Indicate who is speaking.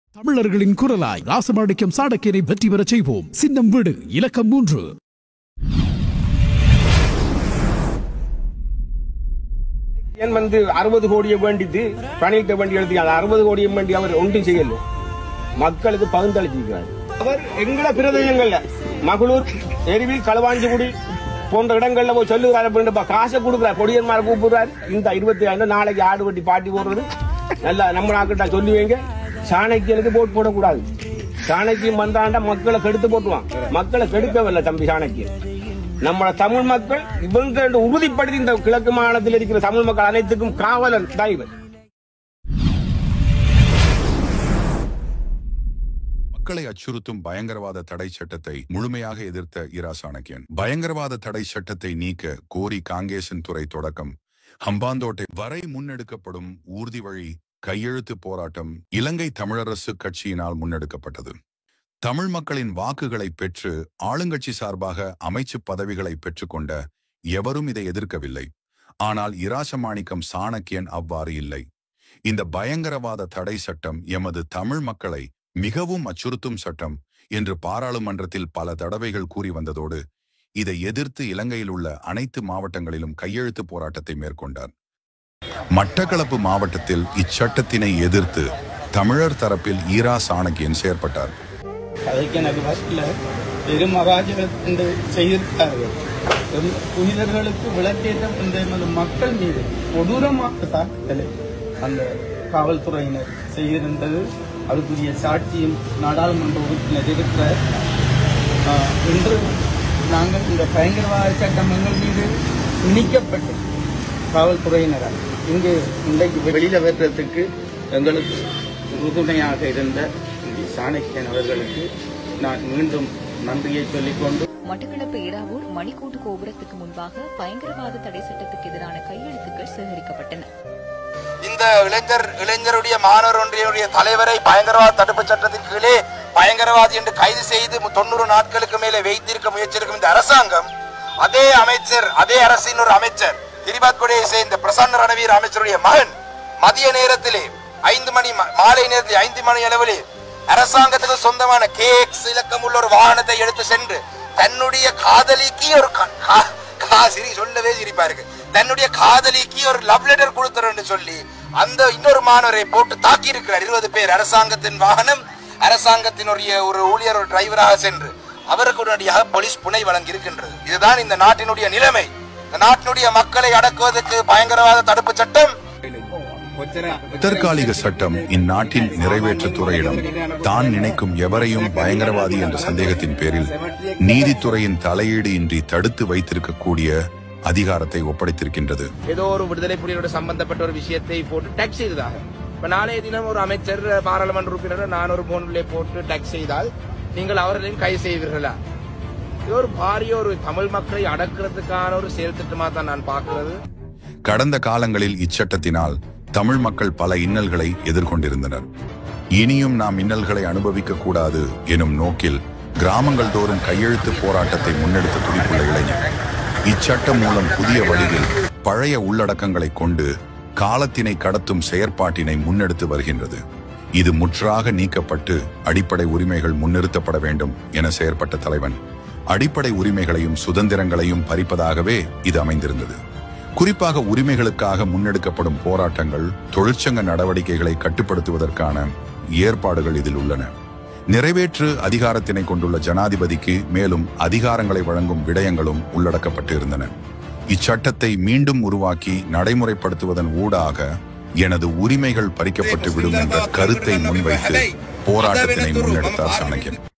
Speaker 1: தமிழர்களின் குரலாய் ராசமாணிக்கம் சாணக்கியனை வெற்றி பெறச் செய்வோம் சின்னம் வீடு இலக்கம் மூன்று
Speaker 2: ஏன் வந்து அறுபது கோடியை வேண்டிட்டு பணியிட்ட வேண்டி எழுதி அந்த அறுபது கோடியை வேண்டி அவர் ஒன்றும் செய்யல மக்களுக்கு பகிர்ந்தளிச்சிருக்கிறார் அவர் எங்கட பிரதேசங்கள்ல மகளூர் எருவில் களவாஞ்சிக்குடி போன்ற இடங்கள்ல போய் சொல்லுகிறார் அப்படின்னு காசை கொடுக்குறார் கொடியன்மாரை கூப்பிடுறாரு இந்த இருபத்தி ஐந்து நாளைக்கு ஆடு வெட்டி பாட்டி போடுறது நல்லா நம்ம நாக்கிட்ட சொல்லி வைங்க சாணக்கியனுக்கு போட்டு போடக்கூடாது சாணக்கியம் வந்தாண்டா மக்களை கெடுத்து போட்டுவான் மக்களை கெடுக்கவில்லை தம்பி சாணக்கியன் நம்ம தமிழ் மக்கள் இவங்க என்று உறுதிப்படுத்தி இந்த கிழக்கு மாநிலத்தில் இருக்கிற தமிழ் மக்கள் அனைத்துக்கும் காவலன் தான் இவர்
Speaker 3: மக்களை அச்சுறுத்தும் பயங்கரவாத தடை சட்டத்தை முழுமையாக எதிர்த்த இரா சாணக்கியன் பயங்கரவாத தடை சட்டத்தை நீக்க கோரி காங்கேசன் துறை தொடக்கம் ஹம்பாந்தோட்டை வரை முன்னெடுக்கப்படும் ஊர்தி வழி கையெழுத்து போராட்டம் இலங்கை தமிழரசு கட்சியினால் முன்னெடுக்கப்பட்டது தமிழ் மக்களின் வாக்குகளை பெற்று ஆளுங்கட்சி சார்பாக அமைச்சு பதவிகளை பெற்றுக்கொண்ட எவரும் இதை எதிர்க்கவில்லை ஆனால் இராசமாணிக்கம் சாணக்கியன் அவ்வாறு இல்லை இந்த பயங்கரவாத தடை சட்டம் எமது தமிழ் மக்களை மிகவும் அச்சுறுத்தும் சட்டம் என்று பாராளுமன்றத்தில் பல தடவைகள் கூறி வந்ததோடு இதை எதிர்த்து இலங்கையில் உள்ள அனைத்து மாவட்டங்களிலும் கையெழுத்து போராட்டத்தை மேற்கொண்டார் மட்டக்களப்பு மாவட்டத்தில் இச்சட்டத்தினை எதிர்த்து தமிழர் தரப்பில் ஈரா சாணக்கியன் செயற்பட்டார்
Speaker 4: அதுக்கு எனக்கு வரல பெரும் அராஜகம் என்று செய்திருக்கிறார்கள் எம் புனிதர்களுக்கு விளக்கேற்றம் என்ற எமது மக்கள் மீது கொடூரமாக தாக்குதலை அந்த காவல்துறையினர் செய்திருந்தது அதுக்குரிய சாட்சியும் நாடாளுமன்ற உறுப்பினர் இருக்கிற ஆஹ், இன்று நாங்கள் இந்த பயங்கரவாத சட்டம் எங்கள் மீது திணிக்கப்பட்டு காவல்துறையினரால் இங்கு இன்றைக்கு வெளியில வர்றதுக்கு எங்களுக்கு உறுதுணையாக இருந்த இந்த சாணக்கியன் அவர்களுக்கு நான் மீண்டும் நன்றியை சொல்லிக்கொண்டு
Speaker 5: மட்டக்களப்பு ஏறாவூர் மணிக்கூட்டு கோபுரத்துக்கு முன்பாக பயங்கரவாத தடை சட்டத்துக்கு எதிரான கையெழுத்துக்கள் சேகரிக்கப்பட்டன
Speaker 6: இந்த இளைஞர் இளைஞருடைய மாணவர் ஒன்றியனுடைய தலைவரை பயங்கரவாத தடுப்பு சட்டத்தின் கீழே பயங்கரவாதி என்று கைது செய்து மு- தொண்ணூறு நாட்களுக்கு மேலே வைத்திருக்க முயற்சிருக்கும் இந்த அரசாங்கம் அதே அமைச்சர் அதே அரசின் ஒரு அமைச்சர் திரிபாத்குடியை சேர்ந்த பிரசன்ன ரணவீர் அமைச்சருடைய மகன் மதிய நேரத்திலே ஐந்து மணி ம- மாலை நேரத்தில் ஐந்து மணி அளவிலே அரசாங்கத்துக்கு சொந்தமான கேக்ஸ் இலக்கம் உள்ள ஒரு வாகனத்தை எடுத்து சென்று தன்னுடைய காதலிக்கு ஒரு க- கா- கா- சிரி சொல்லவே சிரிப்பா இருக்கு தன்னுடைய காதலிக்கு ஒரு லவ் லெட்டர் கொடுத்துறேன்னு சொல்லி அந்த இன்னொரு மாணவரை போட்டு தாக்கி இருக்கிறார் இருபது பேர் அரசாங்கத்தின் வாகனம் அரசாங்கத்தினுடைய ஒரு ஊழியர் ஒரு டிரைவராக சென்று அவருக்கு உடனடியாக போலீஸ் புனை வழங்கி இருக்கின்றது இதுதான் இந்த நாட்டினுடைய நிலைமை இந்த நாட்டினுடைய மக்களை அடக்குவதற்கு பயங்கரவாத தடுப்பு சட்டம்
Speaker 3: தற்காலிக சட்டம் இந்நாட்டின் நிறைவேற்றுத் துறையிடம் தான் நினைக்கும் எவரையும் பயங்கரவாதி என்ற சந்தேகத்தின் பேரில் நீதித்துறையின் தலையீடு இன்றி தடுத்து வைத்திருக்கக்கூடிய அதிகாரத்தை ஒப்படைத்திருக்கின்றது
Speaker 6: ஏதோ ஒரு விடுதலை புலிகளோட சம்பந்தப்பட்ட ஒரு விஷயத்தை போட்டு டேக்ஸ் செய்ததாக இப்ப நாளைய தினம் ஒரு அமைச்சர் பாராளுமன்ற உறுப்பினர் நான் ஒரு போனிலே போட்டு டேக்ஸ் செய்தால் நீங்கள் அவர்களையும் கைது செய்வீர்களா இது ஒரு பாரிய ஒரு தமிழ் மக்களை அடக்குறதுக்கான ஒரு செயல் திட்டமா தான் நான் பார்க்கிறது
Speaker 3: கடந்த காலங்களில் இச்சட்டத்தினால் தமிழ் மக்கள் பல இன்னல்களை எதிர்கொண்டிருந்தனர் இனியும் நாம் இன்னல்களை அனுபவிக்க கூடாது எனும் நோக்கில் கிராமங்கள் தோறும் கையெழுத்து போராட்டத்தை முன்னெடுத்த துடிப்புள்ள இளைஞர் இச்சட்டம் மூலம் புதிய வழியில் பழைய உள்ளடக்கங்களை கொண்டு காலத்தினை கடத்தும் செயற்பாட்டினை முன்னெடுத்து வருகின்றது இது முற்றாக நீக்கப்பட்டு அடிப்படை உரிமைகள் முன்னிறுத்தப்பட வேண்டும் என செயற்பட்ட தலைவன் அடிப்படை உரிமைகளையும் சுதந்திரங்களையும் பறிப்பதாகவே இது அமைந்திருந்தது குறிப்பாக உரிமைகளுக்காக முன்னெடுக்கப்படும் போராட்டங்கள் தொழிற்சங்க நடவடிக்கைகளை கட்டுப்படுத்துவதற்கான ஏற்பாடுகள் இதில் உள்ளன நிறைவேற்று அதிகாரத்தினை கொண்டுள்ள ஜனாதிபதிக்கு மேலும் அதிகாரங்களை வழங்கும் விடயங்களும் உள்ளடக்கப்பட்டு இருந்தன இச்சட்டத்தை மீண்டும் உருவாக்கி நடைமுறைப்படுத்துவதன் ஊடாக எனது உரிமைகள் பறிக்கப்பட்டு விடும் என்ற கருத்தை முன்வைத்து போராட்டத்தினை முன்னெடுத்தார் சாணக்கியன்